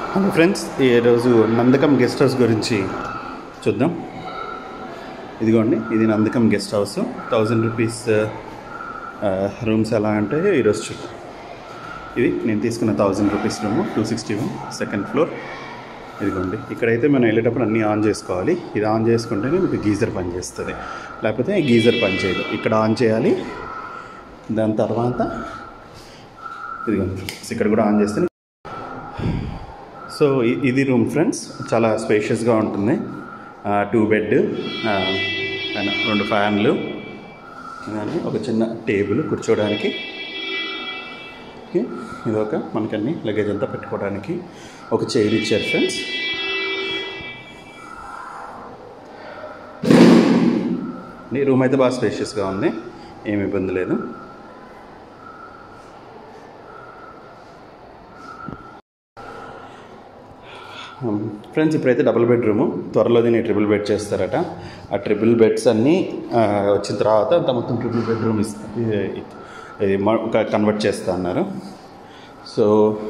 hello friends ఈరోజు Nandakam guest house గురించి చూద్దాం ఇదిగోండి ఇది Nandakam guest house thousand rupees rooms ఎలా అంటే ఈరోజు చూద్దాం ఇది నేను తీసుకున్న thousand rupees room two sixty one second floor ఇదిగోండి ఇక్కడైతే మనం వెళ్ళేటప్పుడు అన్నీ ఆన్ చేసుకోవాలి ఇది ఆన్ చేసుకుంటేనే మీకు గీజర్ పని చేస్తుంది లేకపోతే గీజర్ పని చేయదు ఇక్కడ ఆన్ చేయాలి దాని తర్వాత ఇదిగోండి ఇక్కడ కూడా ఆన్ చేస్తే సో ఇ- ఇది రూమ్ ఫ్రెండ్స్ చాలా స్పేషియస్గా ఉంటుంది టూ బెడ్ రెండు ఫ్యాన్లు ఇవన్నీ ఒక చిన్న టేబుల్ కూర్చోవడానికి ఓకే ఇది ఒక మనకన్నీ లగేజ్ అంతా పెట్టుకోవడానికి ఒక చైర్ ఇచ్చారు ఫ్రెండ్స్ ఈ రూమ్ అయితే బాగా స్పేషియస్గా ఉంది ఏమి ఇబ్బంది లేదు ఫ్రెండ్స్ ఇప్పుడైతే డబుల్ బెడ్రూము త్వరలో దీన్ని ట్రిపుల్ బెడ్ చేస్తారట ఆ ట్రిపుల్ బెడ్స్ అన్నీ ఆ, వచ్చిన తర్వాత అంత మొత్తం ట్రిపుల్ బెడ్రూమ్ ఇస్తా ఇది మ- ఒక కన్వర్ట్ చేస్తా అన్నారు సో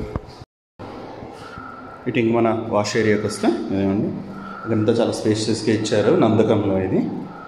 ఇటు ఇంక మన వాష్ ఏరియాకి వస్తే ఇదేమండి ఇదంతా చాలా స్పేషియస్గా ఇచ్చారు నందకంలో ఇది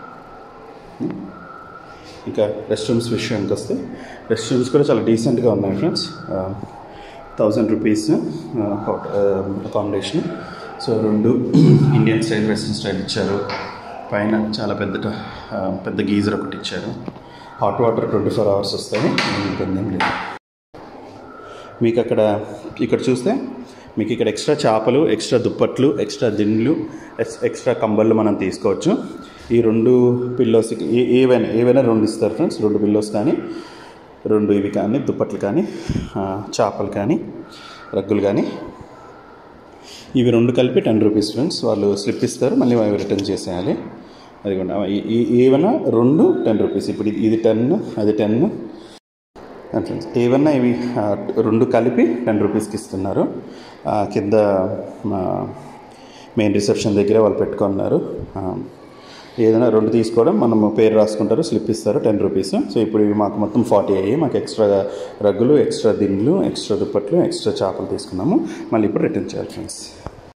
ఇంకా రెస్ట్ రూమ్స్ విషయానికి వస్తే రెస్ట్ రూమ్స్ కూడా చాలా డీసెంట్గా ఉన్నాయి friends thousand rupees accommodation so రెండు ఇండియన్ స్టైల్ వెస్ట్రన్ స్టైల్ ఇచ్చారు పైన చాలా పెద్ద ట- ఆ, పెద్ద గీజర్ ఒకటి ఇచ్చారు hot water twenty four hours వస్తాయి ఏం ఇబ్బంది ఏం లేదు మీకు అక్కడ ఇక్కడ చూస్తే మీకు ఇక్కడ ఎక్స్ట్రా చేపలు ఎక్స్ట్రా దుప్పట్లు ఎక్స్ట్రా దిండ్లు ఎక్స్- ఎక్స్ట్రా కంబళ్ళు మనం తీసుకోవచ్చు ఈ రెండు పిల్లోస్ ఏ ఏవైనా ఏవైనా రెండు ఇస్తారు ఫ్రెండ్స్ రెండు పిల్లోస్ కానీ రెండు ఇవి కానీ దుప్పట్లు కానీ ఆ, చేపలు కానీ రగ్గులు కానీ ఇవి రెండు కలిపి టెన్ రూపీస్ ఫ్రెండ్స్ వాళ్ళు స్లిప్ ఇస్తారు మళ్ళీ అవి రిటర్న్ చేసేయాలి అది కూడా ఈ- ఈ- ఏవైనా రెండు టెన్ రూపీస్ ఇప్పుడు ఇది- ఇది టెన్ అది టెన్ ఫ్రెండ్స్ ఏవన్నా ఇవి ఆ, రెండు కలిపి టెన్ రూపీస్కి ఇస్తున్నారు ఆ, కింద మెయిన్ రిసెప్షన్ దగ్గర వాళ్ళు పెట్టుకున్నారు ఆ, ఏదైనా రెండు తీసుకోవడం మనం పేరు రాసుకుంటారు స్లిప్ ఇస్తారు టెన్ రూపీస్ సో ఇప్పుడు ఇవి మాకు మొత్తం ఫార్టీ అయ్యాయి మాకు ఎక్స్ట్రా రగ్గులు ఎక్స్ట్రా దిండ్లు ఎక్స్ట్రా దుప్పట్లు ఎక్స్ట్రా చేపలు తీసుకున్నాము మళ్ళీ ఇప్పుడు రిటర్న్ చేయాలి ఫ్రెండ్స్